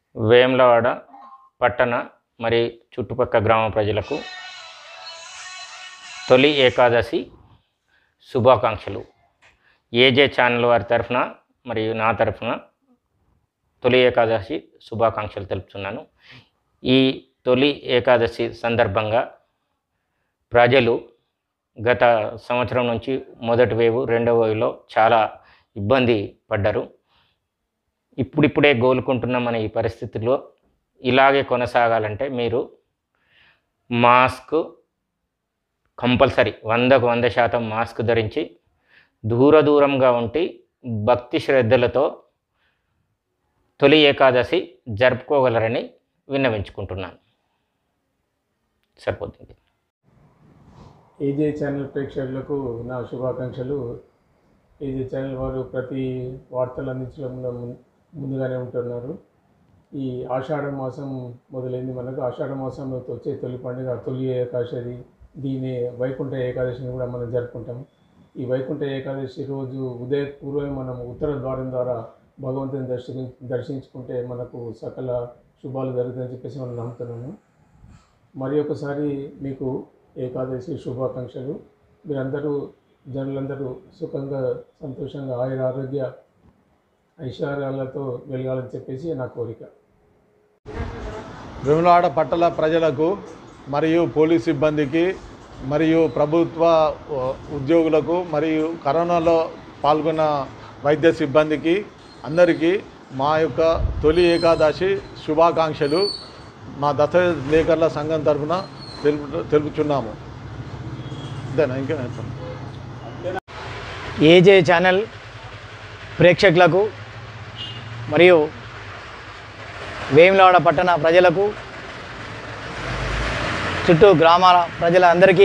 వేములవాడ పట్టణ మరి చుట్టుపక్కల గ్రామ ప్రజలకు తొలి ఏకాదశి శుభాకాంక్షలు ఏజే ఛానల్ వారి తరఫున మరియు నా తరఫున తొలి ఏకాదశి శుభాకాంక్షలు తెలుపుతున్నాను ఈ తొలి ఏకాదశి సందర్భంగా ప్రజలు గత సంవత్సరం నుంచి మొదటి వేవు రెండవ వేవులో చాలా ఇబ్బంది పడ్డారు ఇప్పుడిప్పుడే గోలుకుంటున్న మన ఈ పరిస్థితుల్లో ఇలాగే కొనసాగాలంటే మీరు మాస్క్ కంపల్సరీ వందకు వంద శాతం మాస్క్ ధరించి దూర దూరంగా ఉండి భక్తి శ్రద్ధలతో తొలి ఏకాదశి జరుపుకోగలరని విన్నవించుకుంటున్నాను సరిపోతుంది ఏజే ఛానల్ ప్రేక్షకులకు నా శుభాకాంక్షలు ఏజే ఛానల్ వారు ప్రతి వార్తలు అందించడంలో ము- ముందుగానే ఉంటున్నారు ఈ ఆషాఢ మాసం మొదలైంది మనకు ఆషాఢ మాసంలో వచ్చే తొలి పండుగ తొలి ఏకాదశి దీని వైకుంఠ ఏకాదశిని కూడా మనం జరుపుకుంటాం ఈ వైకుంఠ ఏకాదశి రోజు ఉదయ పూర్వమే మనం ఉత్తర ద్వారం ద్వారా భగవంతుని దర్శించ దర్శించుకుంటే మనకు సకల శుభాలు జరుగుతాయని చెప్పేసి మనం నమ్ముతున్నాము మరి ఒకసారి మీకు ఏకాదశి శుభాకాంక్షలు మీరందరూ జనులందరూ సుఖంగా సంతోషంగా ఆయుర ఆరోగ్య ఐశ్వర్యాలతో వెలగాలని చెప్పేసి నా కోరిక వేములవాడ పట్టణ ప్రజలకు మరియు పోలీస్ సిబ్బందికి మరియు ప్రభుత్వ ఉ, ఉద్యోగులకు మరియు కరోనాలో పాల్గొన్న వైద్య సిబ్బందికి అందరికీ మా యొక్క తొలి ఏకాదశి శుభాకాంక్షలు మా దశ లేఖర్ల సంఘం తరఫున తెలుపు తెలుపుచున్నాము అంతేనా ఇంకా చెప్పండి. ఏజే ఛానల్ ప్రేక్షకులకు మరియు వేములవాడ పట్టణ ప్రజలకు చుట్టూ గ్రామాల ప్రజలందరికీ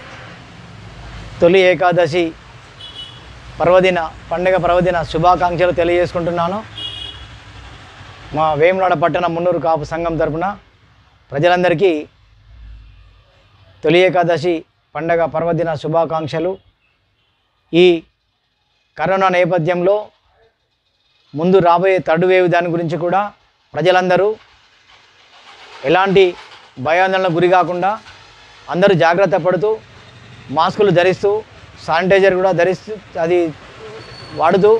తొలి ఏకాదశి పర్వదిన పండుగ పర్వదిన శుభాకాంక్షలు తెలియజేసుకుంటున్నాను మా వేములవాడ పట్టణ మున్నూరు కాపు సంఘం తరపున ప్రజలందరికీ తొలి ఏకాదశి పండగ పర్వదిన శుభాకాంక్షలు ఈ కరోనా నేపథ్యంలో ముందు రాబోయే థర్డ్ వేవ్ దాని గురించి కూడా ప్రజలందరూ ఎలాంటి భయాందోళనకు గురి కాకుండా అందరూ జాగ్రత్త పడుతూ మాస్కులు ధరిస్తూ శానిటైజర్ కూడా ధరిస్తూ అది వాడుతూ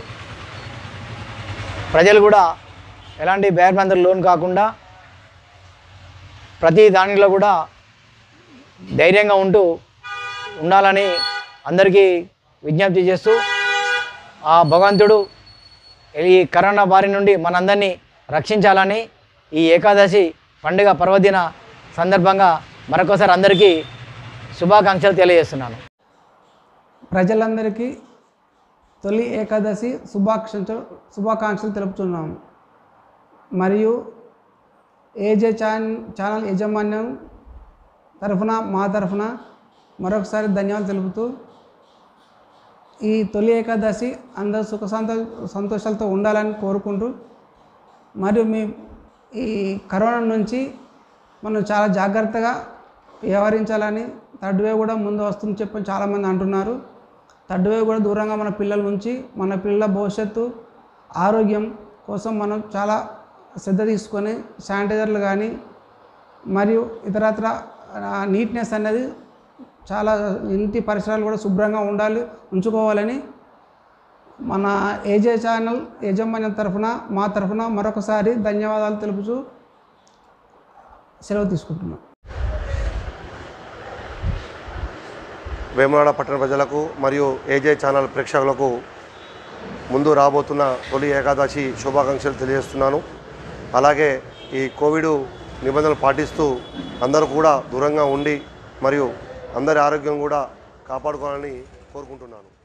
ప్రజలు కూడా ఎలాంటి భయభ్రాంతులకు లోన్ కాకుండా ప్రతి దానిలో కూడా ధైర్యంగా ఉంటూ ఉండాలని అందరికీ విజ్ఞప్తి చేస్తూ ఆ భగవంతుడు ఈ కరోనా బారి నుండి మనందరినీ రక్షించాలని ఈ ఏకాదశి పండుగ పర్వదిన సందర్భంగా మరొకసారి అందరికీ శుభాకాంక్షలు తెలియజేస్తున్నాను ప్రజలందరికీ తొలి ఏకాదశి శుభాకాంక్షలు శుభాకాంక్షలు తెలుపుతున్నాము మరియు ఏజే ఛాన్ ఛానల్ యాజమాన్యం తరఫున మా తరఫున మరొకసారి ధన్యవాదాలు తెలుపుతూ ఈ తొలి ఏకాదశి అందరూ సుఖ సంతో సంతోషాలతో ఉండాలని కోరుకుంటూ మరియు మీ ఈ కరోనా నుంచి మనం చాలా జాగ్రత్తగా వ్యవహరించాలని థర్డ్ వేవ్ కూడా ముందు వస్తుంది చెప్పని చాలామంది అంటున్నారు థర్డ్ వేవ్ కూడా దూరంగా మన పిల్లల నుంచి మన పిల్లల భవిష్యత్తు ఆరోగ్యం కోసం మనం చాలా శ్రద్ధ తీసుకొని శానిటైజర్లు కానీ మరియు ఇతరత్ర నీట్నెస్ అనేది చాలా ఇంటి పరిసరాలు కూడా శుభ్రంగా ఉండాలి ఉంచుకోవాలని మన ఏజే ఛానల్ యజమాన్యం తరఫున మా తరఫున మరొకసారి ధన్యవాదాలు తెలుపుతూ సెలవు తీసుకుంటున్నాం వేములవాడ పట్టణ ప్రజలకు మరియు ఏజే ఛానల్ ప్రేక్షకులకు ముందు రాబోతున్న తొలి ఏకాదశి శుభాకాంక్షలు తెలియజేస్తున్నాను అలాగే ఈ కోవిడ్ నిబంధనలు పాటిస్తూ అందరూ కూడా దూరంగా ఉండి మరియు అందరి ఆరోగ్యం కూడా కాపాడుకోవాలని కోరుకుంటున్నాను